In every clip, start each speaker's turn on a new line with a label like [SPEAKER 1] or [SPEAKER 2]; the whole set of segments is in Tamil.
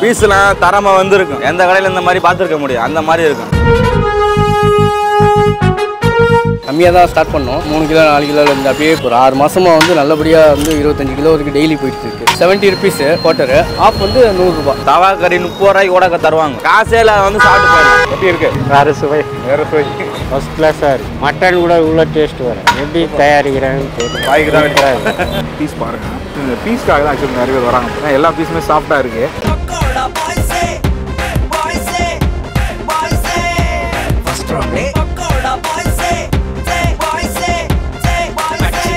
[SPEAKER 1] பீஸ்லாம் தரமா வந்திருக்கும் எந்த கடையில் இந்த மாதிரி பார்த்துருக்க முடியும் அந்த மாதிரி இருக்கும்
[SPEAKER 2] கம்மியாக தான் ஸ்டார்ட் பண்ணோம் மூணு கிலோ நாலு கிலோ இருந்து அப்படியே ஒரு ஆறு மாசமா வந்து நல்லபடியாக வந்து இருபத்தஞ்சு கிலோ வரைக்கும் டெய்லி போயிட்டு இருக்கு செவன்ட்டி ருபீஸ் குவார்ட்டரு ஆஃப் வந்து நூறுரூபா
[SPEAKER 1] தவா கறி முப்பது ரூபாய்க்கு கூட தருவாங்க காசே இல்லாத வந்து சாப்பிட்டு பாருங்க
[SPEAKER 3] எப்படி இருக்கு
[SPEAKER 4] வேறு சுவை
[SPEAKER 3] வேற சுவை
[SPEAKER 4] ஃபஸ்ட் கிளாஸாக இருக்கு மட்டன் கூட இவ்வளோ டேஸ்ட் வரும் எப்படி தயாரிக்கிறாங்கன்னு தெரியல
[SPEAKER 3] வாய்க்கு தான் வைக்கிறாங்க பீஸ் பாருங்க இந்த பீஸ்க்காக தான் ஆக்சுவலி நிறைய பேர் வராங்க ஏன்னா எல்லா பீஸுமே சாஃப்டா இருக்கு
[SPEAKER 5] Pakoda boys say, boys say, boys say. First round day. Pakoda boys say, say, boys say, say, boys say.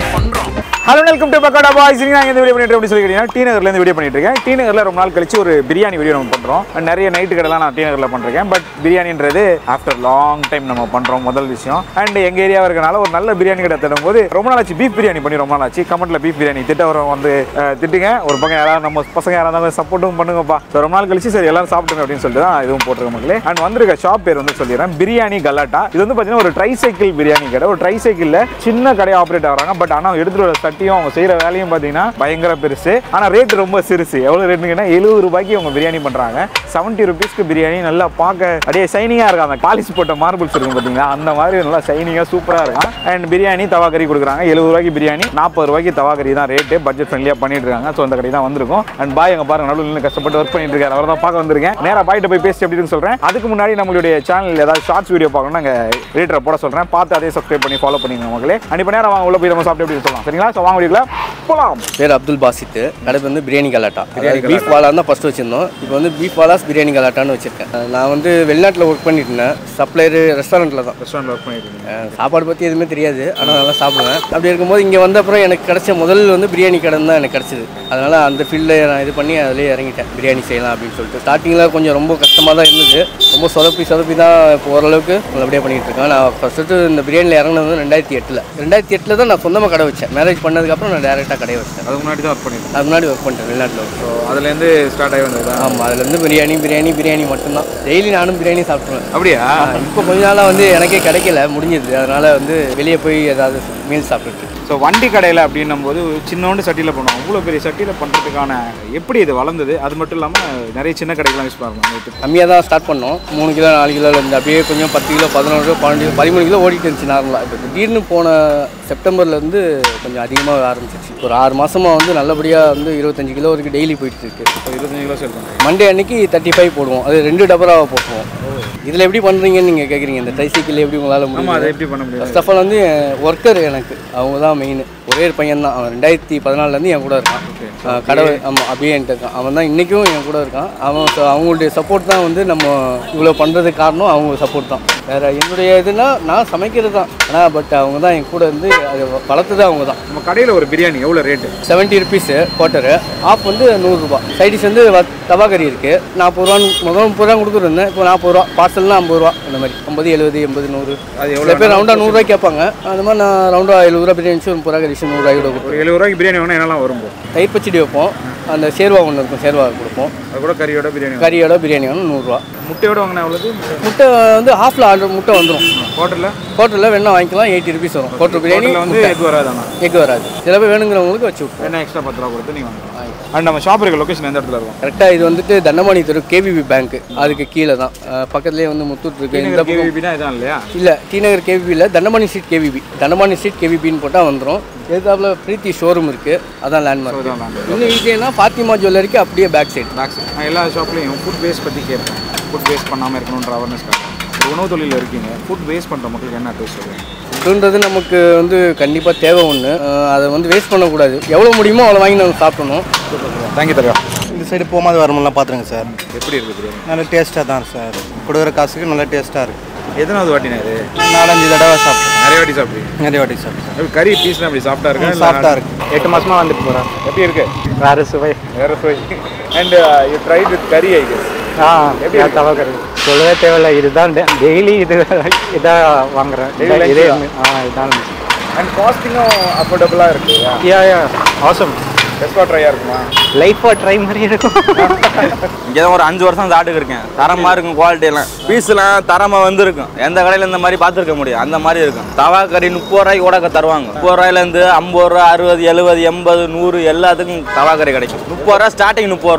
[SPEAKER 3] Hello welcome to pakoda boys நான் இந்த வீடியோ பண்ணிட்டு எப்படி சொல்லி கேட்டீங்கன்னா டி நகர்ல இருந்து வீடியோ பண்ணிட்டு இருக்கேன் டி நகர்ல ரொம்ப நாள் கழிச்சு ஒரு பிரியாணி வீடியோ நம்ம பண்றோம் நிறைய நைட்டு கடைலாம் நான் டி நகர்ல பண்றேன் பட் பிரியாணின்றது ஆஃப்டர் லாங் டைம் நம்ம பண்றோம் முதல் விஷயம் அண்ட் எங்க ஏரியா இருக்கனால ஒரு நல்ல பிரியாணி கடை தேடும் போது ரொம்ப நாள் ஆச்சு பீஃப் பிரியாணி பண்ணி ரொம்ப நாள் ஆச்சு கமெண்ட்ல பீஃப் பிரியாணி திட்ட வரும் வந்து அஹ், திட்டுங்க ஒரு பக்கம் யாராவது நம்ம பசங்க யாராவது இருந்தாலும் சப்போர்ட்டும் பண்ணுங்கப்பா So, ரொம்ப நாள் கழிச்சு சரி எல்லாரும் சாப்பிட்டுங்க அப்படின்னு சொல்லிட்டு தான் இதுவும் போட்டிருக்க மக்களே அண்ட் வந்திருக்க ஷாப் பேர் வந்து சொல்லிடுறேன் பிரியாணி கலாட்டா இது வந்து பார்த்தீங்கன்னா ஒரு ட்ரை சைக்கிள் பிரியாணி கடை ஒரு ட்ரை சைக்கிளில் சின்ன கடையை ஆப்ரேட் ஆகிறாங்க பட் ஆனால் எடுத்துகிட்டு வர சட்டியும் அவங்க செய்கிற வேலையும் பார்த்தீங்கன்னா பயங்கர பெருசு ஆனால் ரேட் ரொம்ப சிறுசு எவ்வளோ ரேட்டுங்கன்னா எழுபது ரூபாய்க்கு அவங்க பிரியாணி பண்ணுறாங்க செவன்ட்டி ருபீஸ்க்கு பிரியாணி நல்லா பார்க்க அப்படியே ஷைனிங்காக இருக்காங்க பாலிஷ் போட்ட மார்பிள்ஸ் இருக்கும் பார்த்தீங்களா அந்த மாதிரி நல்லா ஷைனிங்காக சூப்பராக இருக்கும் அண்ட் பிரியாணி தவா கறி கொடுக்குறாங்க எழுபது ரூபாய்க்கு பிரியாணி நாற்பது ரூபாய்க்கு தவா கறி தான் ரேட்டு பட்ஜெட் ஃப்ரெண்ட்லியாக பண்ணிட்டு இருக்காங்க ஸோ அந்த கடை தான் வந்திருக்கும் அண்ட் பாய் அங்கே பாருங்க நடுவில் நின்று கஷ்டப்பட்டு ஒர்க் பண்ணிட்டு இருக்காரு அவர் தான் பார்க்க வந்திருக்கேன் நேராக பாய்கிட்ட போய் பேசி அப்படின்னு சொல்கிறேன் அதுக்கு முன்னாடி நம்மளுடைய சேனல் ஏதாவது ஷார்ட்ஸ் வீடியோ பார்க்கணும் நாங்கள் ரேட்டரை போட சொல்கிறேன் பார்த்து அதே சப்ஸ்கிரைப் பண்ணி ஃபாலோ பண்ணிங்க மக்களே அண்ட் இப்போ நேரம் வாங்க உள்ள போய் நம்ம சாப்பிட்டு அப்படின்னு சொல்லலாம் சரிங்களா ஸோ வாங்க வீடியோக்குள்ள போகலாம்
[SPEAKER 2] பேர் அப்துல் பாசித்து கடை வந்து பிரியாணி கலாட்டா பீஃப் வாலா தான் ஃபர்ஸ்ட் வச்சிருந்தோம் இப்போ வந்து பீஃப் வாலாஸ் பிரியாணி கலாட்டான்னு வச்சிருக்கேன் நான் வந்து வெளிநாட்டில் ஒர்க் பண்ணிட்டு இருந்தேன் சப்ளையர் ரெஸ்டாரண்ட்டில் தான்
[SPEAKER 3] ரெஸ்டாரண்ட் ஒர்க் பண்ணிட்டு இருக்கீங்க
[SPEAKER 2] அஹ் சாப்பாடு பற்றி எதுவுமே தெரியாது ஆனால் நல்லா சாப்பிடுவேன் அப்படி இருக்கும்போது இங்கே வந்த அப்புறம் எனக்கு கிடைச்ச முதல் வந்து பிரியாணி கடை தான் எனக்கு கிடச்சிது அதனால் அந்த ஃபீல்டில் நான் இது பண்ணி அதிலே இறங்கிட்டேன் பிரியாணி செய்யலாம் அப்படின்னு சொல்லிட்டு ஸ்டார்டிங்கில் கொஞ்சம் ரொம்ப கஷ்டமாக தான் இருந்தது ரொம்ப சொதப்பி சொதப்பி தான் இப்போ ஓரளவுக்கு நல்லபடியாக பண்ணிகிட்டு இருக்கேன் நான் ஃபஸ்ட்டு இந்த பிரியாணியில் இறங்கினது வந்து ரெண்டாயிரத்தி எட்டில் ரெண்டாயிரத்தி எட்டில் தான் நான் சொந்தமாக கடை வச்சேன் மேரேஜ் பண்ணதுக்கப்புறம் நான் டேரெக்டாக கடை வச்சேன்
[SPEAKER 3] அதுக்கு முன்னாடி தான் ஒர்க் பண்ணிருக்கேன்
[SPEAKER 2] அது முன்னாடி ஒர்க் பண்ணிட்டேன் வெளிநாட்டில்
[SPEAKER 3] ஸோ அதுலேருந்து ஸ்டார்ட் ஆகி வந்தது
[SPEAKER 2] ஆமாம் அதுலேருந்து பிரியாணி பிரியாணி பிரியாணி மட்டும்தான் டெய்லி நானும் பிரியாணி சாப்பிட்ருவேன்
[SPEAKER 3] அப்படியா
[SPEAKER 2] இப்போ கொஞ்ச நாளாக வந்து எனக்கே கிடைக்கல முடிஞ்சது அதனால் வந்து வெளியே போய் ஏதாவது மீல் சாப்பிட்டுட்டு
[SPEAKER 3] ஸோ வண்டி கடையில் அப்படின்னும் போது சின்னோண்டு சட்டியில் பண்ணுவோம் அவ்வளோ பெரிய சட்டியில் பண்ணுறதுக்கான எப்படி இது வளர்ந்தது அது மட்டும் இல்லாமல் நிறைய சின்ன கடைகள்லாம் யூஸ் பண்ணுறாங்க
[SPEAKER 2] கம்மியாக தான் ஸ்டார்ட் பண்ணோம் மூணு கிலோ நாலு கிலோ இருந்து அப்படியே கொஞ்சம் பத்து கிலோ பதினோரு கிலோ பன்னெண்டு கிலோ பதிமூணு கிலோ ஓடிட்டு இருந்துச்சு நார்மலாக இப்போ திடீர்னு போன செப்டம்பர்லேருந்து கொஞ்சம் அதிகமாக ஆரம்பிச்சிச்சு ஒரு ஆறு மாசமா வந்து நல்லபடியாக வந்து இருபத்தஞ்சு கிலோ வரைக்கும் டெய்லி போயிட்டு இருக்கு
[SPEAKER 3] இப்போ இருபத்தஞ்சு கிலோ சேல் பண்ணுறேன்
[SPEAKER 2] மண்டே அன்னைக்கு தேர்ட்டி ஃபைவ் போடுவோம் அது ரெண்டு டபராக போட்டுருவோம் இதில் எப்படி பண்ணுறீங்கன்னு நீங்கள் கேட்குறீங்க இந்த ட்ரைசைக்கிள் எப்படி உங்களால்
[SPEAKER 3] ஆமாம்
[SPEAKER 2] முடியும்
[SPEAKER 3] அதை எப்படி பண்ண முடியும்
[SPEAKER 2] ஃபர்ஸ்ட் ஆஃப் ஆல் வந்து ஒர்க்கர் எனக்கு அவங்க தான் மெயின் ஒரே ஒரு பையன் தான் அவன் ரெண்டாயிரத்தி பதினாலேருந்து என் கூட இருக்கான் அஹ் கடவுள் ஆமாம் அப்படியே என்கிட்ட இருக்கான் அவன் தான் இன்றைக்கும் என் கூட இருக்கான் அவன் so அவங்களுடைய சப்போர்ட் தான் வந்து நம்ம இவ்வளோ பண்ணுறதுக்கு காரணம் அவங்க சப்போர்ட் தான் வேறு என்னுடைய இதுனா நான் சமைக்கிறது தான் ஆனால் பட் அவங்க தான் என் கூட இருந்து அதை வளர்த்தது அவங்க தான்
[SPEAKER 3] நம்ம கடையில் ஒரு பிரியாணி எவ்வளோ rate
[SPEAKER 2] seventy rupees quarter half வந்து நூறுரூபா சைடிஷ் வந்து வ- தவா கறி இருக்குது நாற்பது ரூபான்னு முதல் முப்பது ரூபா கொடுத்துருந்தேன் இப்போ நாற்பது ரூபா பார்சல்னா ஐம்பது ரூபா அந்த மாதிரி ஐம்பது எழுபது எண்பது நூறு
[SPEAKER 3] அது
[SPEAKER 2] சில
[SPEAKER 3] எவ்வளோ
[SPEAKER 2] பேர் ரவுண்டாக நூறுரூவா கேட்பாங்க அந்த மாதிரி நான் ரவுண்டாக எழுபது ரூபா பிரியாணி வச்சு முப்பது ரூபா கறி நூறுரூவா கூட கொடுப்போம்
[SPEAKER 3] ஒரு எழுபது ரூபாய்க்கு பிரியாணி வேணும் என்னெல்லாம் வரும் bro?
[SPEAKER 2] தயிர் பச்சடி வைப்போம் அந்த சேர்வா ஒன்று இருக்கும் சேர்வா கொடுப்போம்
[SPEAKER 3] அது கூட கறியோட பிரியாணி வரும்.
[SPEAKER 2] கறியோட பிரியாணி வேணும் நூறுரூவா
[SPEAKER 3] முட்டையோட வாங்கினா எவ்வளவு
[SPEAKER 2] முட்டை வந்து ஹாஃபில் ஆர்டர் முட்டை வந்துடும்
[SPEAKER 3] ஹோட்டலில்
[SPEAKER 2] ஹோட்டலில் வேணா வாங்கிக்கலாம் எயிட்டி ருபீஸ் வரும் ஹோட்டல் பிரியாணி
[SPEAKER 3] ஹோட்டலில் வந்து எக் வராதாண்ணா
[SPEAKER 2] எக் வராது சில பேர் வேணுங்கிறவங்களுக்கு வச்சு விட்ருவோம்
[SPEAKER 3] என்ன எக்ஸ்ட்ரா பத்து ரூபா கொடுத்து நீங்கள் வாங்கலாம் அண்ட் நம்ம ஷாப் இருக்க லொக்கேஷன் எந்த இடத்துல இருக்கும்
[SPEAKER 2] கரெக்டாக இது வந்துட்டு தண்டமாணி தெரு கேவிபி பேங்க் அதுக்கு கீழே தான் அஹ் பக்கத்துலேயே வந்து முத்தூட் இருக்கு இந்த பக்கம்
[SPEAKER 3] கேவிபினா இதான் இல்லையா
[SPEAKER 2] இல்லை டி நகர் கேவிபி இல்லை தண்டமாணி ஸ்ட்ரீட் கேவிபி தண்டமாணி ஸ்ட்ரீட் கேவிபின்னு போட்டால் வந்துடும் எதிர்த்தாப்புல பிரீத்தி ஷோரூம் இருக்குது அதான் லேண்ட்மார்க்
[SPEAKER 3] இதான் landmark.
[SPEAKER 2] இன்னும் ஈஸியானா ஃபாத்திமா ஜுவல்லரிக்கு அப்படியே பேக் சைடு
[SPEAKER 3] பேக் சைட் நான் எல்லா ஷாப்லையும் ஃபுட் வேஸ்ட் பற்றி கேட்பேன் ஃபுட் வேஸ்ட் பண்ணாமல் இருக்கணுன்ற அவேர்னஸ்க்காக ஒரு உணவு தொழிலில் இருக்கீங்க ஃபுட் வேஸ்ட் பண்ணுற மக்களுக்கு என்ன அட்வைஸ் சொல்லுங்கள்
[SPEAKER 2] ஃபுட்டுன்றது நமக்கு வந்து கண்டிப்பாக தேவை ஒன்று அதை வந்து வேஸ்ட் பண்ணக்கூடாது எவ்வளோ முடியுமோ அவ்வளோ வாங்கி நம்ம சாப்பிடணும்
[SPEAKER 3] தேங்க்யூ தரியா
[SPEAKER 6] இந்த சைடு போகும்போது வருமெல்லாம் பார்த்துருங்க சார்
[SPEAKER 3] எப்படி இருக்குது பிரியாணி
[SPEAKER 6] நல்ல டேஸ்ட்டாக தான் சார் கொடுக்குற காசுக்கு நல்ல டேஸ்ட்டாக இருக்குது
[SPEAKER 3] எத்தனாவது வாட்டினா இது
[SPEAKER 6] நாலஞ்சு தடவை சாப்பிட்டேன்
[SPEAKER 3] நிறைய வாட்டி சாப்பிடுவீங்க
[SPEAKER 6] நிறைய வாட்டி சாப்பிட்டேன்
[SPEAKER 3] எப்படி கறி பீஸ்லாம் அப்படி சாஃப்டாக இருக்கா இல்ல
[SPEAKER 6] சாஃப்டாக இருக்குது எட்டு மாசமா வந்துட்டு போகிறேன்
[SPEAKER 3] எப்படி இருக்கு
[SPEAKER 6] வேறு சுவை
[SPEAKER 3] வேற சுவை அண்ட் யூ ட்ரைட் வித் கறி ஐ கெஸ்
[SPEAKER 6] ஆ எப்படி தவக்கிறது சொல்லவே தேவையில்ல இதுதான் டெய்லி இது இதான் வாங்குறேன்
[SPEAKER 3] Daily lunch
[SPEAKER 6] இதே
[SPEAKER 3] தான்.
[SPEAKER 6] ஆ இதுதான்
[SPEAKER 3] அண்ட் காஸ்டிங்கும் அஃபோர்டபுளாக இருக்கு
[SPEAKER 6] யா யா ஆசம்
[SPEAKER 3] பெஸ்ட்டாக ட்ரையாக இருக்குமா
[SPEAKER 6] லைஃபாக ட்ரை மாதிரி இருக்கும்
[SPEAKER 1] இங்கே தான் ஒரு அஞ்சு வருஷம் சாப்பிட்டுக்கு இருக்கேன் தரமாக இருக்கும் குவாலிட்டி எல்லாம் பீஸ்லாம் தரமாக வந்திருக்கும் எந்த கடையில் இந்த மாதிரி பார்த்துருக்க முடியும் அந்த மாதிரி இருக்கும் தவா கறி முப்பது ரூபாய்க்கு கூட தருவாங்க முப்பது ரூபாயிலேருந்து ஐம்பது ரூபா அறுபது எழுபது எண்பது நூறு எல்லாத்துக்கும் தவா கறி கிடைக்கும் முப்பது ரூபா ஸ்டார்டிங் முப்பது ரூபா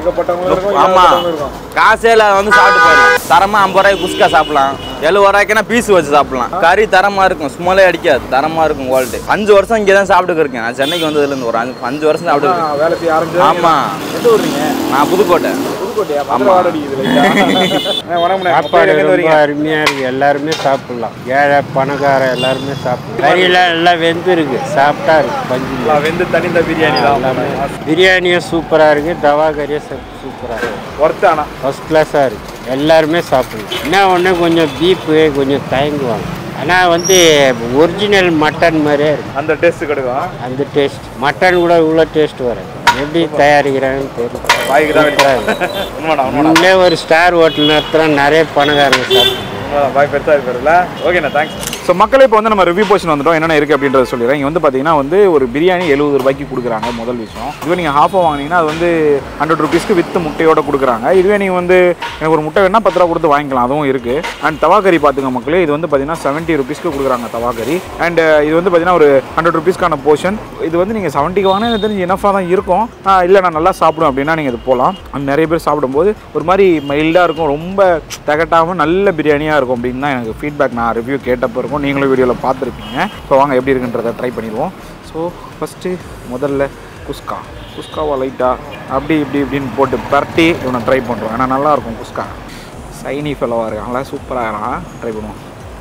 [SPEAKER 3] ஏகப்பட்டவங்களும் இருக்கும்
[SPEAKER 1] ஆமா
[SPEAKER 3] ஏகப்பட்டவங்களும் இருக்கும்
[SPEAKER 1] காசே இல்லாத வந்து சாப்பிட்டு போயிடலாம் தரமா ஐம்பது ரூபாய்க்கு குஸ்கா சாப்பிடலாம் எழுபது ரூபாய்க்குனா பீஸ் வச்சு சாப்பிடலாம் கறி தரமா இருக்கும் ஸ்மெல்லே அடிக்காது தரமா இருக்கும் குவாலிட்டி அஞ்சு வருஷம் இங்கே தான் சாப்பிட்டு இருக்கேன் நான் சென்னைக்கு வந்ததுல இருந்து ஒரு அஞ்சு அஞ்சு வருஷம் சாப்பிட்டு இருக்கேன்
[SPEAKER 3] ஆ, வேலை செய்ய ஆரம்பிச்சு
[SPEAKER 1] ஆமா
[SPEAKER 3] எந்த ஊர்றீங்க
[SPEAKER 1] நான் புதுக்கோட்டை
[SPEAKER 3] புதுக்கோட்டையா மதுரை வாட அடிக்குது லைட்டா. வணக்கம்
[SPEAKER 4] சாப்பாடு
[SPEAKER 3] எங்க
[SPEAKER 4] ரொம்ப
[SPEAKER 3] வரீங்க
[SPEAKER 4] அருமையாக இருக்குது எல்லாருமே சாப்பிடலாம் ஏழை பணக்கார எல்லாருமே சாப்பிடலாம் கறியெல்லாம் எல்லாம் வெந்து இருக்கு சாப்பிட்டா இருக்கு பஞ்சு இல்லை.
[SPEAKER 3] வெந்து தனிந்த பிரியாணி
[SPEAKER 4] எல்லாமே பிரியாணியும் சூப்பராக இருக்குது தவா கறியும் சூப்பராக இருக்குது
[SPEAKER 3] ஒர்த் ஆனா
[SPEAKER 4] ஃபஸ்ட் கிளாஸாக இருக்குது எல்லாருமே சாப்பிடலாம் என்ன ஒன்று கொஞ்சம் பீப்பு கொஞ்சம் தயங்குவாங்க ஆனால் வந்து ஒரிஜினல் மட்டன் மாதிரியே இருக்கு
[SPEAKER 3] அந்த டேஸ்ட் கிடைக்கும்
[SPEAKER 4] அந்த டேஸ்ட் மட்டன் கூட இவ்வளோ டேஸ்ட் வராது எப்படி தயாரிக்கிறாங்கன்னு தெரியல
[SPEAKER 3] வாய்க்கு தான்
[SPEAKER 4] சூப்பரா இருக்கு.
[SPEAKER 3] உண்மைடா உண்மைடா
[SPEAKER 4] நீங்களே ஒரு ஸ்டார் ஹோட்டல் நடத்துகிறோம் நிறைய பணக்காரங்க சாப்பிடுவோம்
[SPEAKER 3] உண்மைதான், வாய் பெருசா இருக்கிறதுல ஓகேண்ணா தேங்க்ஸ் ஸோ மக்களே இப்போ வந்து நம்ம ரிவ்யூ போர்ஷன் வந்துட்டோம் என்னென்ன இருக்குது அப்படின்றத சொல்லிடுறேன் இங்கே வந்து பார்த்தீங்கன்னா வந்து ஒரு பிரியாணி எழுபது ரூபாய்க்கு கொடுக்குறாங்க முதல் விஷயம் இதுவே நீங்கள் ஹாஃபாக வாங்கினீங்கன்னா அது வந்து ஹண்ட்ரட் ருபீஸ்க்கு வித்து முட்டையோட கொடுக்குறாங்க இதுவே நீங்கள் வந்து எனக்கு ஒரு முட்டை வேணால் பத்து ரூபா கொடுத்து வாங்கிக்கலாம் அதுவும் இருக்குது அண்ட் தவா கறி பார்த்துங்க மக்களே இது வந்து பார்த்தீங்கன்னா செவன்ட்டி ருபீஸ்க்கு கொடுக்குறாங்க தவா கறி அண்ட் இது வந்து பார்த்தீங்கன்னா ஒரு ஹண்ட்ரட் ருபீஸ்க்கான போர்ஷன் இது வந்து நீங்கள் செவன்ட்டிக்கு வாங்கினா எனக்கு தெரிஞ்சு இனஃபாக தான் இருக்கும் இல்லை நான் நல்லா சாப்பிடுவேன் அப்படின்னா நீங்கள் இது போகலாம் அண்ட் நிறைய பேர் சாப்பிடும்போது ஒரு மாதிரி மைல்டாக இருக்கும் ரொம்ப தகட்டாமல் நல்ல பிரியாணியாக இருக்கும் அப்படின்னு தான் எனக்கு ஃபீட்பேக் நான் ரிவ்யூ கேட்டப்போ இருக்கும் நீங்களும் வீடியோவில் பார்த்துருப்பீங்க ஸோ வாங்க எப்படி இருக்குன்றதை ட்ரை பண்ணிடுவோம் ஸோ ஃபஸ்ட்டு முதல்ல குஸ்கா குஸ்காவா லைட்டாக அப்படி இப்படி இப்படின்னு போட்டு பரட்டி இவனை ட்ரை பண்ணுறோம் ஏன்னா நல்லாயிருக்கும் குஸ்கா சைனி ஃபெலோவாக இருக்காங்களா சூப்பராக இருக்கான் ட்ரை பண்ணுவோம்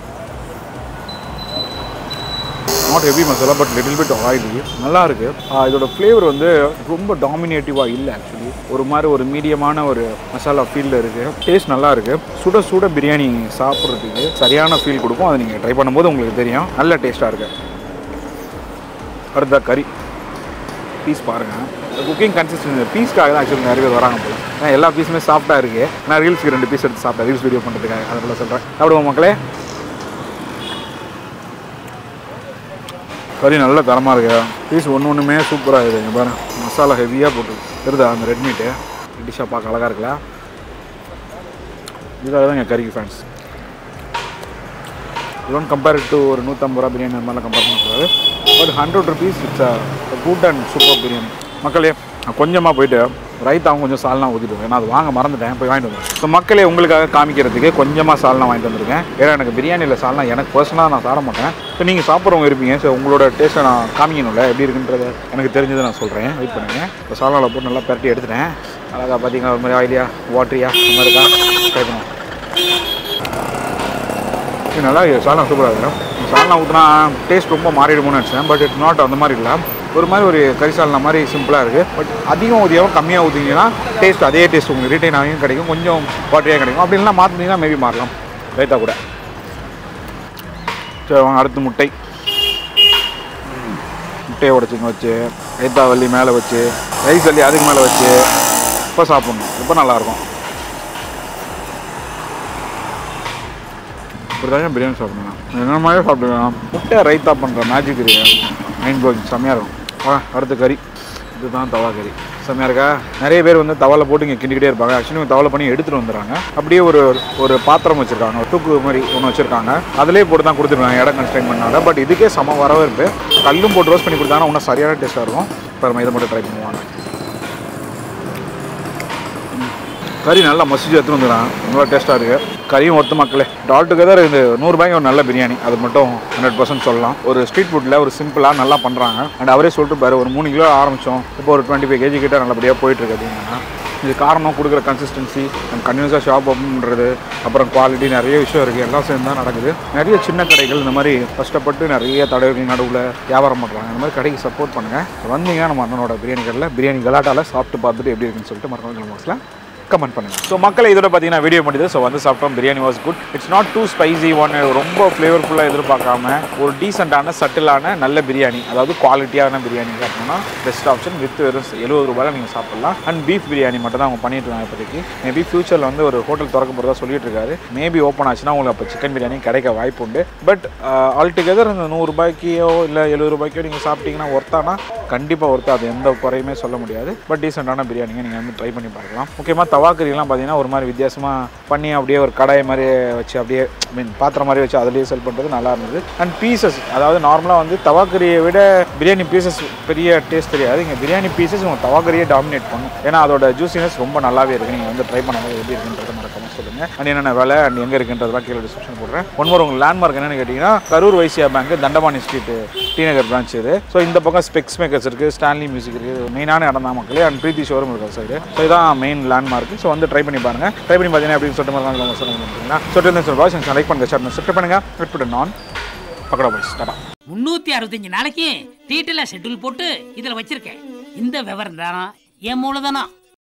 [SPEAKER 3] not heavy masala but little bit oily நல்லா இருக்கு ஆஹ் இதோட ஃப்ளேவர் வந்து ரொம்ப டாமினேட்டிவாக இல்லை ஆக்சுவலி ஒரு மாதிரி ஒரு மீடியமான ஒரு மசாலா ஃபீலில் இருக்கு டேஸ்ட் நல்லா இருக்கு சுட சுட பிரியாணி சாப்பிட்றதுக்கு சரியான ஃபீல் கொடுக்கும் அதை நீங்கள் ட்ரை பண்ணும்போது உங்களுக்கு தெரியும் நல்ல டேஸ்ட்டாக இருக்கு அடுத்த கறி பீஸ் பாருங்கள் குக்கிங் கன்சிஸ்டன்சி பீஸ்க்காக தான் ஆக்சுவலி நிறைய பேர் வராங்க போல ஏன்னா எல்லா பீஸுமே சாஃப்டாக இருக்குது நான் ரீல்ஸ்க்கு ரெண்டு பீஸ் எடுத்து சாப்பிட்டேன் ரீல்ஸ் வீடியோ பண்ணுறதுக்காக அதை போல சொல்கிறேன் சாப்பிடுவோம் மக்களே கறி நல்ல தரமாக இருக்கு பீஸ் ஒன்று ஒன்றுமே சூப்பராக இருக்குது இங்கே பாருங்க மசாலா ஹெவியாக போட்டு தெரியுதா அந்த ரெட் மீட்டு டிஷ்ஷாக பார்க்க அழகாக இருக்குல்ல இதுக்காக தான் எங்கள் கறிக்கு ஃபேன்ஸ் டோன்ட் கம்பேர் டு ஒரு நூற்றம்பது ரூபா பிரியாணி அந்த மாதிரிலாம் கம்பேர் பண்ணக்கூடாது but hundred rupees it's a good and super biryani மக்களே நான் கொஞ்சமாக போயிட்டு ரைத்தாவும் கொஞ்சம் சால்னா ஊற்றிட்டு ஏன்னா அது வாங்க மறந்துட்டேன் போய் வாங்கிட்டு வந்தேன் ஸோ மக்களே உங்களுக்காக காமிக்கிறதுக்கு கொஞ்சமாக சால்னா வாங்கிட்டு வந்திருக்கேன் ஏன்னா எனக்கு பிரியாணியில் சால்னா எனக்கு பர்சனலாக நான் சாப்பிட மாட்டேன் ஸோ நீங்கள் சாப்பிட்றவங்க இருப்பீங்க ஸோ உங்களோட டேஸ்ட்டை நான் காமிக்கணும்ல எப்படி இருக்குன்றத எனக்கு தெரிஞ்சதை நான் சொல்கிறேன் வெயிட் பண்ணுங்க இப்போ சால்னாவில் போட்டு நல்லா பரட்டி எடுத்துட்டேன் அழகாக பார்த்தீங்கன்னா ஒரு மாதிரி ஆயிலியா வாட்டரியா அந்த மாதிரி இருக்கா ட்ரை பண்ணுவோம் இது நல்லா இருக்கு சால்னா சூப்பராக இருக்கும் சால்னா ஊற்றினா டேஸ்ட் ரொம்ப மாறிடுமோன்னு நினச்சேன் பட் இட்ஸ் நாட் அந்த மாதிரி இல்லை ஒரு மாதிரி ஒரு கறி சால்னா மாதிரி சிம்பிளாக இருக்குது பட் அதிகம் ஊதியாவும் கம்மியாக ஊற்றிங்கன்னா டேஸ்ட் அதே டேஸ்ட் உங்களுக்கு ரிட்டைன் ஆகியும் கிடைக்கும் கொஞ்சம் வாட்டரியாக கிடைக்கும் அப்படி இல்லைனா மாற்றினீங்கன்னா மேபி மாறலாம் ரைத்தா கூட சரி வாங்க அடுத்து முட்டை முட்டையை உடச்சிங்க வச்சு ரைத்தா வள்ளி மேலே வச்சு ரைஸ் வள்ளி அதுக்கு மேலே வச்சு இப்போ சாப்பிட்ணும் இப்போ நல்லாயிருக்கும் இப்படி தான் பிரியாணி சாப்பிடுவேன் என்ன மாதிரி சாப்பிடுவேன் முட்டை ரைத்தா பண்ணுற மேஜிக் இருக்கு மைண்ட் ப்ளோயிங் செம்மையாக இருக்கும் வா அடுத்த கறி இதுதான் தவா கறி செம்மையாக இருக்கா நிறைய பேர் வந்து தவால போட்டு இங்கே கிண்டிக்கிட்டே இருப்பாங்க ஆக்சுவலி இவங்க தவால பண்ணி எடுத்துகிட்டு வந்துடுறாங்க அப்படியே ஒரு ஒரு பாத்திரம் வச்சுருக்காங்க ஒரு தூக்கு மாதிரி ஒன்று வச்சுருக்காங்க அதிலே போட்டு தான் கொடுத்துருக்காங்க இடம் கன்ஸ்டைன் பண்ணால பட் இதுக்கே சம வரவேற்பு கல்லும் போட்டு ரோஸ்ட் பண்ணி கொடுத்தாங்கன்னா இன்னும் சரியான டேஸ்ட்டாக இருக்கும் இப்போ நம்ம இதை மட்டும் ட்ரை பண்ணுவாங்க கறி நல்லா மசிச்சு எடுத்துட்டு வந்துடுறான் நல்லா டேஸ்ட்டாக இருக்குது கறியும் ஒத்து மக்களே ஆல் டுகெதர் இது நூறுபாய்க்கு ஒரு நல்ல பிரியாணி அது மட்டும் ஹண்ட்ரட் பர்சன்ட் சொல்லலாம் ஒரு ஸ்ட்ரீட் ஃபுட்டில் ஒரு சிம்பிளாக நல்லா பண்ணுறாங்க அண்ட் அவரே சொல்லிட்டு பாரு ஒரு மூணு கிலோ ஆரம்பித்தோம் இப்போ ஒரு டுவெண்ட்டி ஃபைவ் கேஜி கிட்ட நல்லபடியாக போயிட்டுருக்கு அப்படின்னா இது காரணம் கொடுக்குற கன்சிஸ்டன்சி அண்ட் கன்யூஸாக ஷாப் ஓப்பன்றது அப்புறம் குவாலிட்டி நிறைய விஷயம் இருக்குது எல்லாம் சேர்ந்து தான் நடக்குது நிறைய சின்ன கடைகள் இந்த மாதிரி கஷ்டப்பட்டு நிறைய தடவை நடுவில் வியாபாரம் பண்ணுறாங்க இந்த மாதிரி கடைக்கு சப்போர்ட் பண்ணுங்கள் வந்தீங்கன்னா நம்ம அண்ணனோட பிரியாணி கடையில் பிரியாணி கலாட்டாவில் சாப்பிட்டு பார்த்துட்டு எப்படி இருக்குன்னு சொல்லிட்டு மறக்காம பாக்ஸில் கமெண்ட் பண்ணுங்க ஸோ மக்களை இதோட பார்த்தீங்கன்னா வீடியோ முடியுது ஸோ வந்து சாப்பிட்டோம் biryani was good it's not too spicy one ரொம்ப ஃப்ளேவர்ஃபுல்லாக எதிர்பார்க்காம ஒரு டீசெண்டான சட்டிலான நல்ல பிரியாணி அதாவது குவாலிட்டியான பிரியாணி சாப்பிட்டோம்னா பெஸ்ட் ஆப்ஷன் வித் வெறும் எழுபது ரூபாயில் நீங்கள் சாப்பிடலாம் அண்ட் பீஃப் பிரியாணி மட்டும் தான் அவங்க பண்ணிட்டு இருக்காங்க இப்போதைக்கு மேபி ஃபியூச்சரில் வந்து ஒரு ஹோட்டல் திறக்க போகிறதா சொல்லிட்டு இருக்காரு மேபி ஓப்பன் ஆச்சுன்னா உங்களுக்கு அப்போ சிக்கன் பிரியாணி கிடைக்க வாய்ப்பு உண்டு பட் ஆல் டுகெதர் இந்த நூறுரூபாய்க்கோ இல்லை எழுபது ரூபாய்க்கோ நீங்கள் சாப்பிட்டீங்கன்னா ஒர்த்தானா கண்டிப்பாக ஒர்த்தா அது எந்த குறையுமே சொல்ல முடியாது பட் டீசெண்டான பிரியாணிங்க நீங்கள் வந்து ட்ரை பண்ணி பார்க்கலாம் முக்கியமாக தவா கறிலாம் பார்த்தீங்கன்னா ஒரு மாதிரி வித்தியாசமாக பண்ணி அப்படியே ஒரு கடாய் மாதிரி வச்சு அப்படியே மீன் பாத்திரம் மாதிரி வச்சு அதுலேயே செல் பண்ணுறது நல்லா இருந்தது அண்ட் பீசஸ் அதாவது நார்மலாக வந்து தவா கறியை விட பிரியாணி பீசஸ் பெரிய டேஸ்ட் தெரியாது இங்கே பிரியாணி பீசஸ் உங்கள் தவா கறியை டாமினேட் பண்ணும் ஏன்னா அதோட ஜூசினஸ் ரொம்ப நல்லாவே இருக்குது நீங்கள் வந்து ட்ரை பண்ணும்போது எப்படி இருக்குன்றது மறக்காம சொல்லுங்கள் அண்ட் என்னென்ன விலை அண்ட் எங்கே இருக்குன்றதெல்லாம் கீழே டிஸ்கிரிப்ஷன் போடுறேன் ஒன் மோர் உங்கள் லேண்ட்மார்க் என்னன்னு கேட்டிங்கன்னா Karur Vysya bank Thandapani street T Nagar branch இது ஸோ இந்த பக்கம் ஸ்பெக்ஸ் மேக்கர்ஸ் இருக்குது ஸ்டான்லி மியூசிக் இருக்குது மெயினான இடம் தான் மக்களே அண்ட் பிரீத்தி ஷோரூம் இருக்குது சைடு ஸோ இதான் மெயின் லேண்ட்மார்க் ஸோ வந்து ட்ரை பண்ணி பாருங்க ட்ரை பண்ணி பார்த்தீங்கன்னா அப்படின்னு சொல்லிட்டு மாதிரி நம்ம சொல்ல முடியுங்களா சொல்லிட்டு சொல்லி பாய்ஸ் லைக் பண்ணுங்க ஷார்ட் சப்ஸ்கிரைப் பண்ணுங்க ஹிட் பண்ண நான் பக்கடா பாய்ஸ் டாடா
[SPEAKER 7] முன்னூத்தி அறுபத்தஞ்சு நாளைக்கு டீட்டெயிலாக ஷெட்யூல் போட்டு இதில் வச்சிருக்கேன் இந்த விவரம் தான் என் மூலதனம்